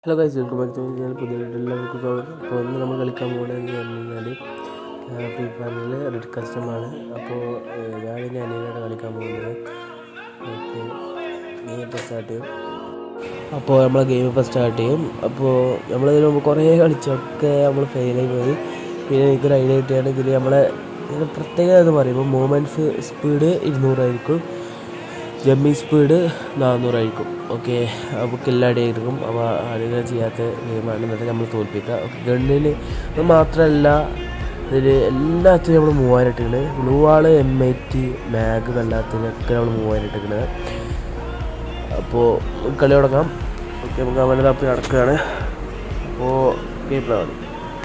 Hello guys welcome back to ഞാൻ പുതിയ എല്ലാവർക്കും സ്വാഗതം അപ്പോൾ ഇന്ന് നമ്മൾ കളിക്കാൻ പോകുന്നതെന്ന് പറഞ്ഞു കഴിഞ്ഞാൽ ഫ്രീ ഫയറിൽ റെഡ് കസ്റ്റമാണ് അപ്പോൾ ഞാനിനി അനിയനാണ് കളിക്കാൻ പോകുന്നത് ഓക്കെ ഗെയിം ഇപ്പോൾ സ്റ്റാർട്ട് ചെയ്യും അപ്പോൾ നമ്മൾ ഗെയിം ഇപ്പോൾ സ്റ്റാർട്ട് ചെയ്യും അപ്പോൾ നമ്മളിതിന് മുമ്പ് കുറേ കളിച്ചൊക്കെ നമ്മൾ ഫെയിലായി പോയി പിന്നെ എനിക്കൊരു ഐഡിയ കിട്ടിയാണ് ഇതിൽ നമ്മളെ ഇതിന് പ്രത്യേകത എന്ന് പറയുമ്പോൾ മൂമെൻറ്റ്സ് സ്പീഡ് ഇരുന്നൂറായിരിക്കും ജമ്മിങ് സ്പീഡ് നാനൂറായിരിക്കും ഓക്കെ അപ്പോൾ കില്ലടിയായിരിക്കും അപ്പോൾ അധികം ചെയ്യാത്ത ഗെയിമാണ് എന്നിട്ട് നമ്മൾ തോൽപ്പിക്കുക ഓക്കെ ഗണ്ണിന് അത് മാത്രമല്ല ഇതിൽ എല്ലാത്തിനും നമ്മൾ മൂവായിരം ഇട്ടിട്ടുണ്ട് ബ്ലൂ ആള് എം ഐ ടി മാഗ് എല്ലാത്തിനൊക്കെ നമ്മൾ മൂവായിരം ഇട്ടിരിക്കുന്നത് അപ്പോൾ കളി തുടങ്ങാം ഓക്കെ നമുക്ക് അവനെ തപ്പി നടക്കുകയാണ് അപ്പോൾ ഗെയിം മതി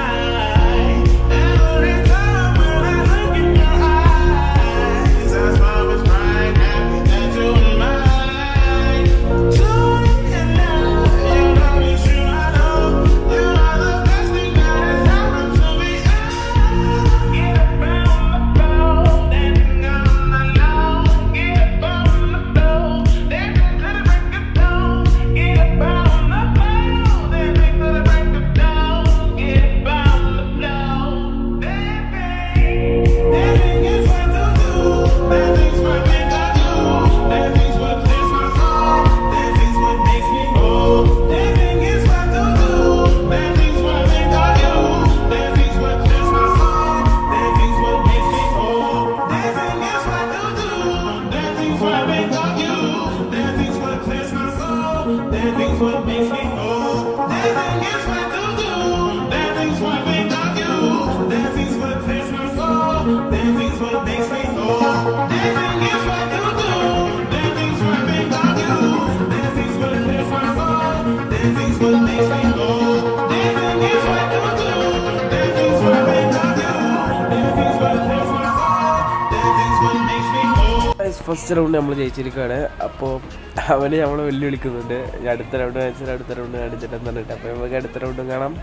ഫസ്റ്റ് റൗണ്ട് നമ്മൾ ജയിച്ചിരിക്കുകയാണ് അപ്പോൾ അവന് നമ്മൾ വെല്ലുവിളിക്കുന്നുണ്ട് ഞാൻ അടുത്ത റൗണ്ട് കാണിച്ചാൽ അടുത്ത റൗണ്ട് കാണിച്ചിട്ടെന്ന് പറഞ്ഞിട്ട് അപ്പോൾ നമുക്ക് അടുത്ത റൗണ്ടും കാണാം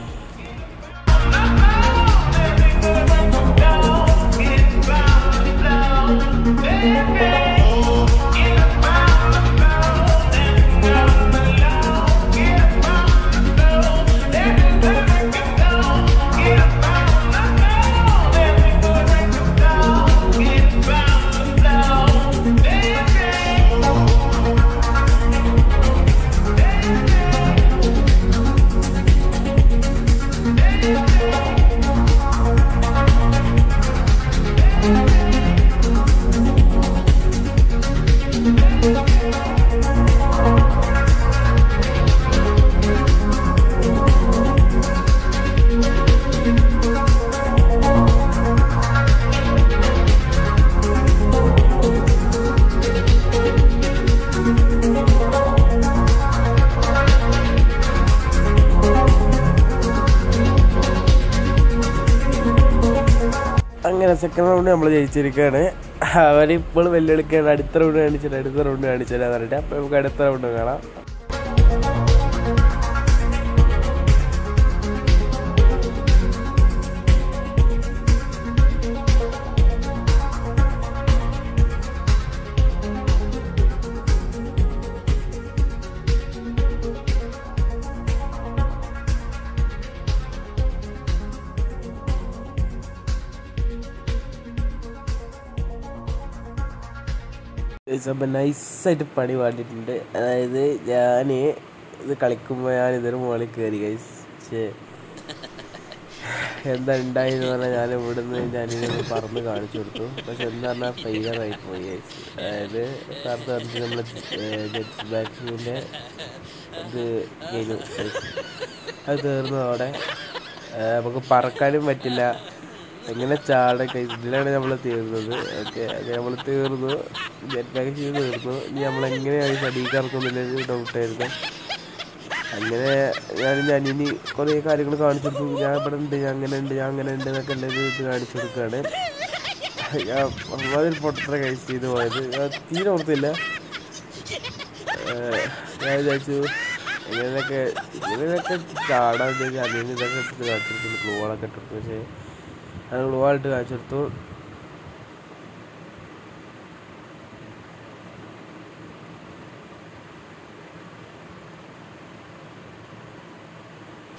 അങ്ങനെ സെക്കൻഡ് റൗണ്ട് നമ്മൾ ജയിച്ചിരിക്കുകയാണ് അവരിപ്പോൾ വെല്ലുവിളിക്കുകയാണ് അടുത്ത റൗണ്ട് കാണിച്ചിട്ട് അടുത്ത റൗണ്ട് കാണിച്ചില്ല പറഞ്ഞിട്ട് അപ്പോൾ നമുക്ക് അടുത്ത റൗണ്ട് കാണാം അപ്പം നൈസായിട്ട് പണി പാടിയിട്ടുണ്ട് അതായത് ഞാൻ ഇത് കളിക്കുമ്പോൾ ഞാൻ ഇതൊരു മുകളിൽ കയറി ഗൈസ് പക്ഷേ എന്താ ഉണ്ടായെന്ന് പറഞ്ഞാൽ ഞാൻ ഇവിടുന്ന് ഞാനിത് പറന്ന് കാണിച്ചു കൊടുത്തു പക്ഷെ എന്താ പറഞ്ഞാൽ ഫെയിലറായി പോയി ഗൈസ് അതായത് നേരത്തെ പറഞ്ഞിട്ട് നമ്മൾ ജെറ്റ്സ് ബാക്സിൻ്റെ ഇത് കഴിഞ്ഞു അത് തീർന്നതോടെ നമുക്ക് പറക്കാനും പറ്റില്ല എങ്ങനെ ചാടൊക്കെ ഇതിലാണ് നമ്മൾ തീർന്നത് ഓക്കെ അങ്ങനെ നമ്മൾ തീർന്നു ജെറ്റ് പാക്ക് ചെയ്ത് തീർന്നു ഇനി നമ്മളെങ്ങനെയാണ് ചടിക്ക് ഇറക്കുന്നില്ലൊരു ഡൗട്ടായിരുന്നു അങ്ങനെ ഞാൻ ഞാൻ ഇനി കുറേ കാര്യങ്ങൾ കാണിച്ചു കൊടുത്തു ഞാൻ ഇവിടെ ഉണ്ട് ഞാൻ അങ്ങനെ ഉണ്ട് ഞാൻ അങ്ങനെ ഉണ്ട് എന്നൊക്കെ ഉള്ളത് ഇത് കാണിച്ചു കൊടുക്കുകയാണ് ഞാൻ അതിൽ പൊട്ടത്ര കഴിച്ച് ചെയ്ത് പോയത് ഞാൻ തീരെ ഓർത്തില്ല ഞാൻ വിചാരിച്ചു ഇങ്ങനെയൊക്കെ ഇങ്ങനെയൊക്കെ ചാടാൻ വിചാരിച്ചു അതിന് ഇതൊക്കെ എടുത്ത് കാണിച്ചിട്ടുണ്ട് ഗ്ലൂകളൊക്കെ ഇട്ടിട്ട് പക്ഷേ അത് ഗ്ലൂ ആയിട്ട് കാണിച്ചെടുത്തു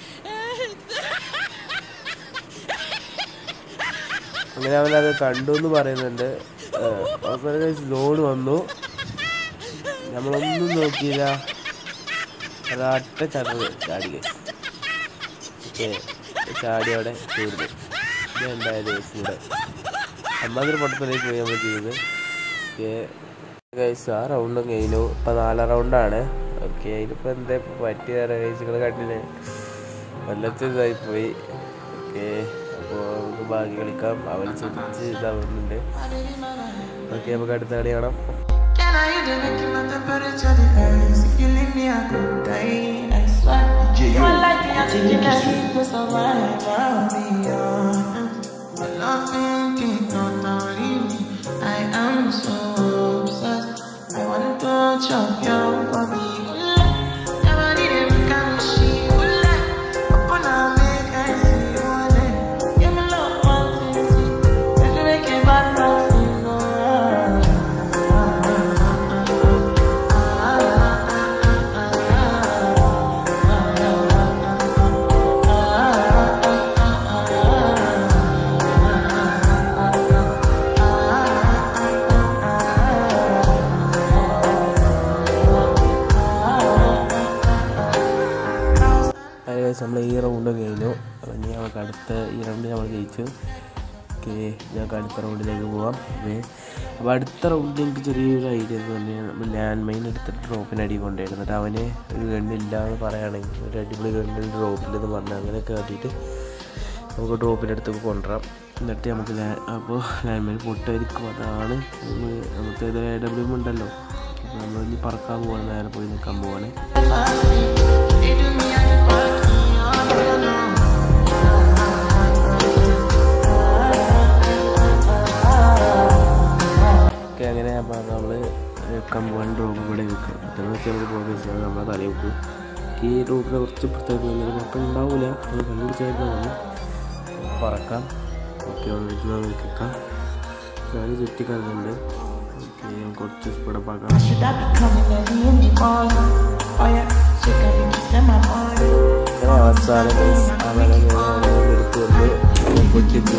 അങ്ങനെ അവനത് കണ്ടു എന്ന് പറയുന്നുണ്ട് ഏഹ് അവസാനം കഴിച്ച് ലോഡ് വന്നു നമ്മളൊന്നും നോക്കിയില്ല ഒരൊറ്റ ചടവ് ചാടി guys. ഓക്കെ ചാടി അവിടെ തീർന്നു ഇത് എന്തായാലും ഇവിടെ അമ്മാതിരി പൊട്ടത്തിലേക്ക് പോയി നമ്മൾ ചെയ്തത് ഓക്കെ ഗൈസ് ആ റൗണ്ടും കഴിഞ്ഞു ഇപ്പം നാലാം റൗണ്ടാണ് ഓക്കെ അതിനിപ്പോൾ എന്താ ഇപ്പോൾ പറ്റിയ ഗൈസുകൾ കണ്ടില്ലേ വല്ലത്തിതായി പോയി ഓക്കെ അപ്പോൾ നമുക്ക് ബാക്കി കളിക്കാം അവൻ ചിരിച്ച് ഇതാവുന്നുണ്ട് ഓക്കെ നമുക്ക് അടുത്ത കളി കാണാം Can I hear the making my temperature rise? If you leave me, I could die. I swear. You are like the oxygen I need to survive. I'll be honest. My loving king totally me. I am so obsessed. I want to chop your body. Never need him, can she? Upon a make I see one day. Give me love, one thing. If you make it bad, nothing go wrong. അതായത് നമ്മൾ ഈ round കഴിഞ്ഞു അപ്പോൾ ഇനി നമുക്ക് അടുത്ത ഈ round നമ്മൾ ജയിച്ചു ഓക്കെ ഞങ്ങൾക്ക് അടുത്ത റൗണ്ടിലേക്ക് പോവാം ഓക്കെ അപ്പോൾ അടുത്ത റൗണ്ടിൽ എനിക്ക് ചെറിയൊരു ഐഡിയ തന്നെയാണ് നമ്മൾ ലാൻഡ് മൈൻ എടുത്തിട്ട് ഡ്രോപ്പിന് അടി കൊണ്ടുവരുന്നത് എന്നിട്ട് അവന് ഒരു ഗണ്ണില്ല എന്ന് പറയുകയാണെങ്കിൽ ഒരു അടിപൊളി ഗണ്ണിൽ ഡ്രോപ്പില്ലെന്ന് പറഞ്ഞ് അങ്ങനെയൊക്കെ കാട്ടിയിട്ട് നമുക്ക് ഡ്രോപ്പിൻ്റെ അടുത്തേക്ക് കൊണ്ടുവരാം എന്നിട്ട് നമുക്ക് ലാ- അപ്പോൾ ലാൻഡ് മൈൻ പൊട്ടായിരിക്കും അതാണ് നമ്മൾ നമുക്ക് ഇത് എ ഡബ്ല്യു ഉണ്ടല്ലോ അപ്പോൾ നമ്മൾ ഇനി പറക്കാൻ പോവാണ് നേരെ പോയി നിൽക്കാൻ പോവാണ് ഒക്കെ അങ്ങനെ അപ്പോൾ നമ്മൾ കമ്പൗണ്ട് ഡ്രോപ്പ് ഇവിടെ വെക്കും എത്ര വെച്ചാൽ നമ്മൾ പോകാൻ വെച്ചാൽ നമ്മളെ തലയിൽ വെക്കും ഈ ഡ്രോപ്പിനെ കുറച്ച് പ്രത്യേകത കുഴപ്പം ഉണ്ടാവില്ല അത് കണ്ടുപിടിച്ചായിരുന്നു മതി പറക്കാം ഓക്കെ വന്നിട്ട് നമുക്ക് കേൾക്കാം ഞാൻ ചുറ്റിക്കറങ്ങുന്നുണ്ട് ഓക്കെ കുറച്ച് സ്പീഡപ്പ് ആക്കാം Should I be coming early in the morning? Oh yeah, she can be kissing my body. അങ്ങനെ അവസാനം അവനെ എടുത്ത് വന്ന് പൊട്ടിച്ച്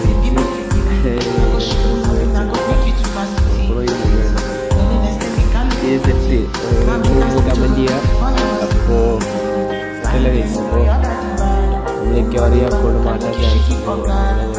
സെറ്റ് കമൻറ്റ് ചെയ്യുക അപ്പോൾ സെറ്റല്ല കഴിച്ചു അപ്പോൾ നമ്മൾ മിക്കവാറും ഈ അക്കൗണ്ട് മാറ്റാൻ ചാൻസ് ഉണ്ട്